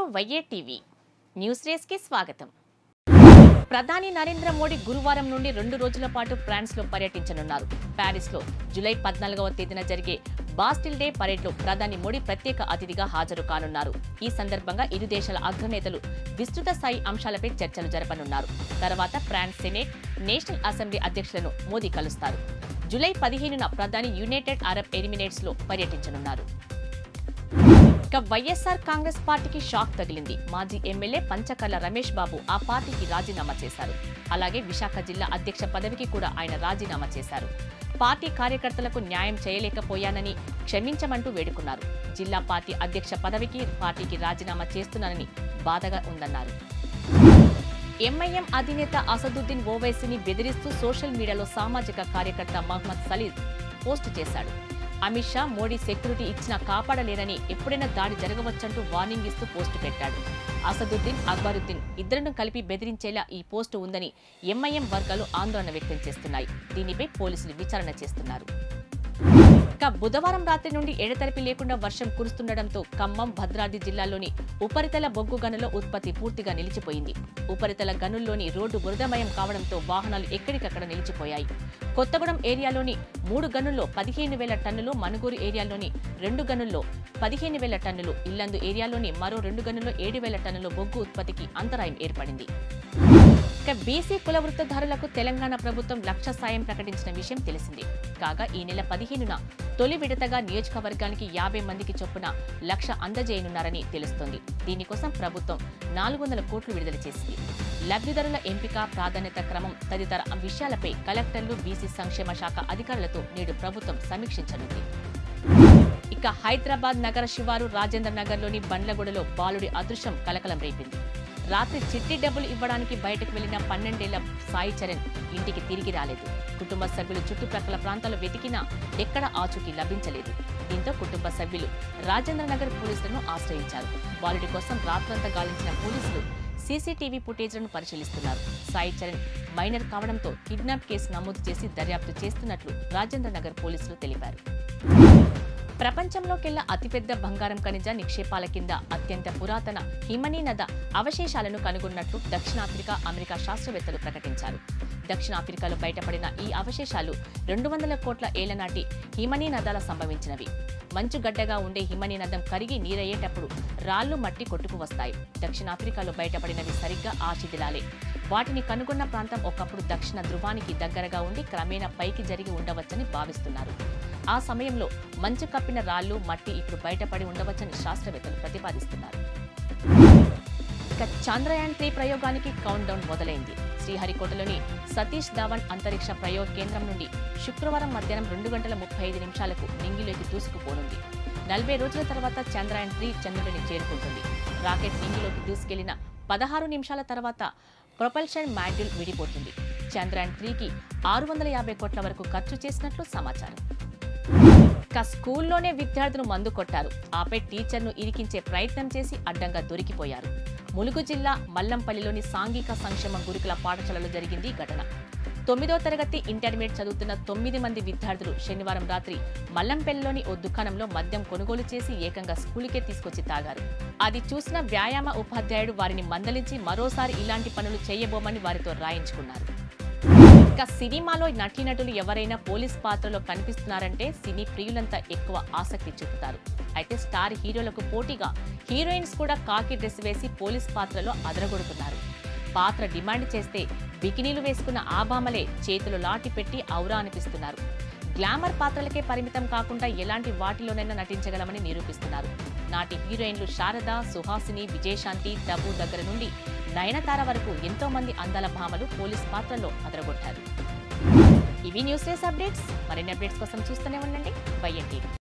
వైఏ TV news రేస్కి స్వాగతం ప్రధాని నరేంద్ర మోడీ గురువారం నుండి రెండు రోజుల పాటు ఫ్రాన్స్లో పర్యటించనున్నారు ప్యారిస్లో జూలై పద్నాలుగవ తేదీన జరిగే బాస్టిల్ డే పరేడ్లో ప్రధాని మోడీ ప్రత్యేక అతిథిగా హాజరు కానున్నారు ఈ సందర్భంగా ఇరు దేశాల అగ్రనేతలు విస్తృత స్థాయి అంశాలపై చర్చలు జరపనున్నారు తర్వాత ఫ్రాన్స్ సెనేట్ నేషనల్ అసెంబ్లీ అధ్యక్షులను మోదీ కలుస్తారు జూలై పదిహేనున ప్రధాని యునైటెడ్ అరబ్ ఎమిరేట్స్ లో పర్యటించనున్నారు ఇక వైఎస్ఆర్ కాంగ్రెస్ పార్టీకి షాక్ తగిలింది మాజీ ఎమ్మెల్యే పంచకర్ల రమేష్ బాబు ఆ పార్టీకి రాజీనామా చేశారు అలాగే విశాఖ జిల్లా అధ్యక్ష పదవికి కూడా ఆయన రాజీనామా చేశారు పార్టీ కార్యకర్తలకు న్యాయం చేయలేకపోయానని క్షమించమంటూ వేడుకున్నారు జిల్లా పార్టీ అధ్యక్ష పదవికి పార్టీకి రాజీనామా చేస్తున్నానని బాధగా ఉందన్నారు ఎంఐఎం అధినేత అసదుద్దీన్ ఓవైసీని బెదిరిస్తూ సోషల్ మీడియాలో సామాజిక కార్యకర్త మహ్మద్ సలీద్ పోస్ట్ చేశాడు అమిత్ షా మోడీ సెక్యూరిటీ ఇచ్చినా కాపాడలేరని ఎప్పుడైనా దాడి జరగవచ్చంటూ వార్నింగ్ ఇస్తూ పోస్టు పెట్టాడు అసదుద్దీన్ అక్బరుద్దీన్ ఇద్దరిని కలిపి బెదిరించేలా ఈ పోస్టు ఉందని ఎంఐఎం వర్గాలు ఆందోళన వ్యక్తం చేస్తున్నాయి దీనిపై పోలీసులు విచారణ చేస్తున్నారు ఇక బుధవారం రాత్రి నుండి ఎడతెరిపి లేకుండా వర్షం కురుస్తుండటంతో ఖమ్మం భద్రాద్రి జిల్లాలోని ఉపరితల బొగ్గు గనుల ఉత్పత్తి పూర్తిగా నిలిచిపోయింది ఉపరితల గనుల్లోని రోడ్డు బురదమయం కావడంతో వాహనాలు ఎక్కడికక్కడ నిలిచిపోయాయి కొత్తగూడెం ఏరియాలోని మూడు గనుల్లో పదిహేను వేల టన్నులు మనుగూరు ఏరియాలోని రెండు గనుల్లో పదిహేను వేల టన్నులు ఇల్లందు ఏరియాలోని మరో రెండు గనుల్లో ఏడు వేల టన్నుల బొగ్గు ఉత్పత్తికి అంతరాయం ఏర్పడింది ఇక బీసీ కుల వృత్తిదారులకు తెలంగాణ ప్రభుత్వం లక్ష సాయం ప్రకటించిన విషయం తెలిసిందే కాగా ఈ నెల పదిహేనున తొలి విడతగా నియోజకవర్గానికి యాభై మందికి చొప్పున లక్ష అందజేయనున్నారని తెలుస్తోంది దీనికోసం ప్రభుత్వం నాలుగు వందల కోట్లు విడుదల చేసింది లబ్ధిదారుల ఎంపిక ప్రాధాన్యత క్రమం తదితర విషయాలపై కలెక్టర్లు బీసీ సంక్షేమ శాఖ అధికారులతో నేడు ప్రభుత్వం సమీక్షించనుంది ఇక హైదరాబాద్ నగర శివారు రాజేంద్ర నగర్లోని బండ్లగూడలో బాలుడి అదృశ్యం కలకలం రేపింది రాత్రి చిట్టి డబ్బులు ఇవ్వడానికి బయటకు వెళ్లిన పన్నెండేళ్ల సాయి చరణ్ ఇంటికి తిరిగి రాలేదు కుటుంబ సభ్యులు చుట్టుప్రక్కల ప్రాంతాల్లో వెతికినా ఎక్కడ ఆచూకీ లభించలేదు దీంతో కుటుంబ సభ్యులు రాజేంద్ర నగర్ పోలీసులను ఆశ్రయించారు బాలుడి కోసం రాత్రంతా గాలించిన పోలీసులు సీసీటీవీ ఫుటేజ్లను పరిశీలిస్తున్నారు సాయి చరణ్ మైనర్ కావడంతో కిడ్నాప్ కేసు నమోదు చేసి దర్యాప్తు చేస్తున్నట్లు రాజేంద్ర నగర్ పోలీసులు తెలిపారు ప్రపంచంలోకెల్లా అతిపెద్ద బంగారం ఖనిజ నిక్షేపాల కింద అత్యంత పురాతన హిమనీ నద అవశేషాలను కనుగొన్నట్లు దక్షిణాఫ్రికా అమెరికా శాస్త్రవేత్తలు ప్రకటించారు దక్షిణాఫ్రికాలో బయటపడిన ఈ అవశేషాలు రెండు వందల కోట్ల ఏళ్ల నాటి హిమనీ నదాల సంభవించినవి మంచుగడ్డగా ఉండే హిమనీ నదం కరిగి నీరయ్యేటప్పుడు రాళ్లు మట్టి కొట్టుకు వస్తాయి దక్షిణాఫ్రికాలో బయటపడినవి సరిగ్గా ఆ శిథిలాలే వాటిని కనుగొన్న ప్రాంతం ఒకప్పుడు దక్షిణ ధృవానికి దగ్గరగా ఉండి క్రమేణా పైకి జరిగి ఉండవచ్చని భావిస్తున్నారు ఆ సమయంలో మంచు కప్పిన రాళ్లు మట్టి ఇప్పుడు బయటపడి ఉండవచ్చని శాస్త్రవేత్తలు ప్రతిపాదిస్తున్నారు ఇక చంద్రయాన్ త్రీ ప్రయోగానికి కౌంట్ డౌన్ మొదలైంది శ్రీహరికోటలోని సతీష్ ధావన్ అంతరిక్ష ప్రయోగ కేంద్రం నుండి శుక్రవారం మధ్యాహ్నం రెండు గంటల ముప్పై ఐదు నిమిషాలకు నింగిలోకి దూసుకుపోనుంది నలభై రోజుల తర్వాత చంద్రయాన్ త్రీ చంద్రుడిని చేరుకుంటుంది రాకెట్ నింగిలోకి దూసుకెళ్లిన పదహారు నిమిషాల తర్వాత ప్రొపల్షన్ మాడ్యూల్ విడిపోతుంది చంద్రయాన్ త్రీకి ఆరు వందల యాభై కోట్ల వరకు ఖర్చు చేసినట్లు సమాచారం ఇక స్కూల్లోనే విద్యార్థులు మందు కొట్టారు ఆపై టీచర్ను ఇరికించే ప్రయత్నం చేసి అడ్డంగా దొరికిపోయారు ములుగు జిల్లా మల్లంపల్లిలోని సాంఘిక సంక్షేమ గురుకుల పాఠశాలలో జరిగింది ఈ ఘటన తొమ్మిదో తరగతి ఇంటర్మీడియట్ చదువుతున్న తొమ్మిది మంది విద్యార్థులు శనివారం రాత్రి మల్లంపల్లిలోని ఓ దుకాణంలో మద్యం కొనుగోలు చేసి ఏకంగా స్కూలుకే తీసుకొచ్చి తాగారు అది చూసిన వ్యాయామ ఉపాధ్యాయుడు వారిని మందలించి మరోసారి ఇలాంటి పనులు చేయబోమని వారితో రాయించుకున్నారు ఇక సినిమాలో నటీనటులు ఎవరైనా పోలీస్ పాత్రలో కనిపిస్తున్నారంటే సినీ ప్రియులంతా ఎక్కువ ఆసక్తి చూపుతారు అయితే స్టార్ హీరోలకు పోటీగా హీరోయిన్స్ కూడా కాకి డ్రెస్ వేసి పోలీస్ పాత్రలో అదరగొడుతున్నారు పాత్ర డిమాండ్ చేస్తే బికినీలు వేసుకున్న ఆ భామలే చేతులు లాటి పెట్టి ఔరా అనిపిస్తున్నారు గ్లామర్ పాత్రలకే పరిమితం కాకుండా ఎలాంటి వాటిలోనైనా నటించగలమని నిరూపిస్తున్నారు నాటి హీరోయిన్లు శారద సుహాసిని విజయశాంతి టబు దగ్గర నుండి నయనతార వరకు ఎంతో మంది అందాల భామలు పోలీస్ పాత్రలో అదరగొట్టారు ఇవి న్యూస్ డేస్ అప్డేట్స్ మరిన్ని అప్డేట్స్ కోసం చూస్తూనే ఉండండి వైఎన్ టీవీ